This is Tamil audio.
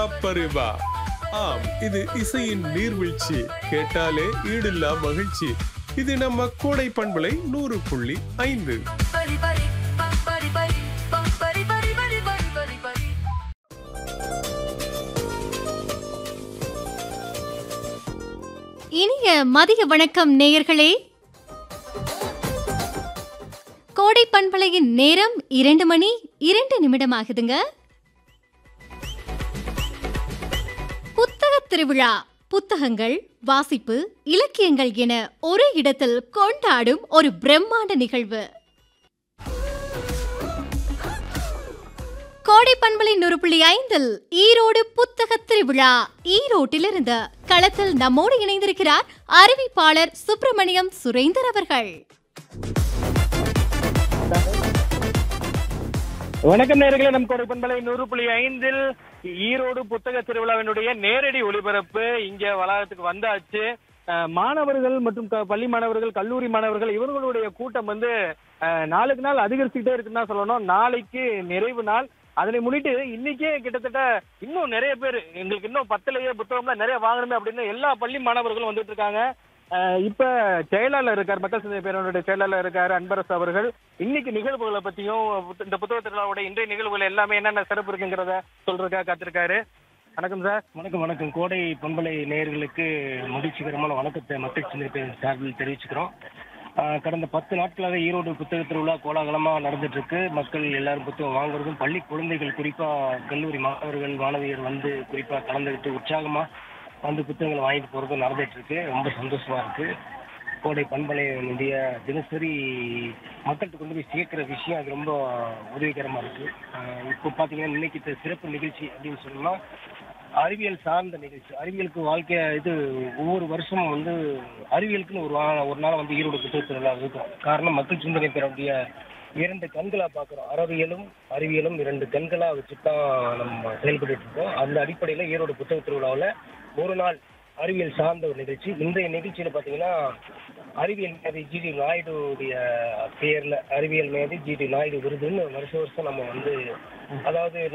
அப்பரிவா ஆம் இது இசையின் நீர்வீழ்ச்சி கேட்டாலே ஈடில்லா மகிழ்ச்சி இது நம்ம கோடை பண்பலை நூறு புள்ளி ஐந்து பரி பரி பம் பரி பரி பம் பரி பரி பரி பரி பரி பரி இனிய மதிய வணக்கம் நேயர்களே கோடை பண்பலையின் நேரம் இரண்டு மணி இரண்டு நிமிடம் ஆகுதுங்க புத்தக திருவிழா புத்தகங்கள் வாசிப்பு இலக்கியங்கள் என ஒரே இடத்தில் கொண்டாடும் ஒரு பிரம்மாண்ட நிகழ்வு கோடை பண்பலை நூறு புள்ளி ஐந்தில் ஈரோடு புத்தக திருவிழா ஈரோட்டிலிருந்து களத்தில் நம்மோடு இணைந்திருக்கிறார் அறிவிப்பாளர் சுப்பிரமணியம் சுரேந்தர் அவர்கள் வணக்கம் நேர்களே நம் கோடை பண்பலை நூறு புள்ளி ஐந்தில் ஈரோடு புத்தக திருவிழாவினுடைய நேரடி ஒளிபரப்பு இங்க வளாகத்துக்கு வந்தாச்சு அஹ், மாணவர்கள் மற்றும் க- பள்ளி மாணவர்கள் கல்லூரி மாணவர்கள் இவர்களுடைய கூட்டம் வந்து அஹ், நாளுக்கு நாள் அதிகரிச்சுக்கிட்டே இருக்குன்னு தான் சொல்லணும் நாளைக்கு நிறைவு நாள் அதனை முன்னிட்டு இன்னைக்கே கிட்டத்தட்ட இன்னும் நிறைய பேர் எங்களுக்கு இன்னும் பத்துலயே புத்தகம்லாம் நிறைய வாங்கணுமே அப்படின்னு எல்லா பள்ளி மாணவர்களும் வந்துட்டு இருக்காங்க அஹ் இப்ப செயலாளர் இருக்கார் மக்கள் சிந்தனை பேரவனுடைய செயலாளர் இருக்காரு அன்பரசு அவர்கள் இன்னைக்கு நிகழ்வுகளை பத்தியும் புத்த- இந்த புத்தக திருவிழாவோட இன்றைய நிகழ்வுகள் எல்லாமே என்னென்ன சிறப்பு இருக்குங்கிறத சொல்றதுக்காக காத்திருக்காரு வணக்கம் சார் வணக்கம் வணக்கம் கோடை பண்பலை நேயர்களுக்கு மகிழ்ச்சிகரமான வணக்கத்தை மக்கள் சிந்தனை சார்பில் தெரிவிச்சுக்கிறோம் ஆஹ் கடந்த பத்து நாட்களாக ஈரோடு புத்தக திருவிழா கோலாகலமா நடந்துட்டு இருக்கு மக்கள் எல்லாரும் புத்தகம் வாங்குறதும் பள்ளி குழந்தைகள் குறிப்பா கல்லூரி மாணவர்கள் மாணவியர் வந்து குறிப்பா கலந்துக்கிட்டு உற்சாகமா வந்து புத்தகங்களை வாங்கிட்டு போறதும் நடந்துட்டு இருக்கு ரொம்ப சந்தோஷமா இருக்கு கோடை பண்பலையினுடைய தினசரி மக்கள்கிட்ட கொண்டு போய் சேர்க்கிற விஷயம் அது ரொம்ப உதவிகரமா இருக்கு ஆஹ் இப்போ பாத்தீங்கன்னா இன்னைக்கு இந்த சிறப்பு நிகழ்ச்சி அப்படின்னு சொல்லணும்னா அறிவியல் சார்ந்த நிகழ்ச்சி அறிவியலுக்கு வாழ்க்கை இது ஒவ்வொரு வருஷமும் வந்து அறிவியலுக்குன்னு ஒரு வா- ஒரு நாள் வந்து ஈரோடு புத்தக திருவிழா இருக்கும் காரணம் மக்கள் சிந்தனை பெறக்கூடிய இரண்டு கண்களா பார்க்குறோம் அறவியலும் அறிவியலும் இரண்டு கண்களா வச்சுட்டு தான் நம்ம செயல்பட்டு இருக்கோம் அந்த அடிப்படையில் ஈரோடு புத்தக திருவிழாவில் ஒரு நாள் அறிவியல் சார்ந்த ஒரு நிகழ்ச்சி இன்றைய நிகழ்ச்சியில் பார்த்தீங்கன்னா அறிவியல் மேதை ஜிடி நாயுடுடைய பெயர்ல அறிவியல் மேதை ஜிடி நாயுடு விருதுன்னு வருஷ வருஷம் நம்ம வந்து அதாவது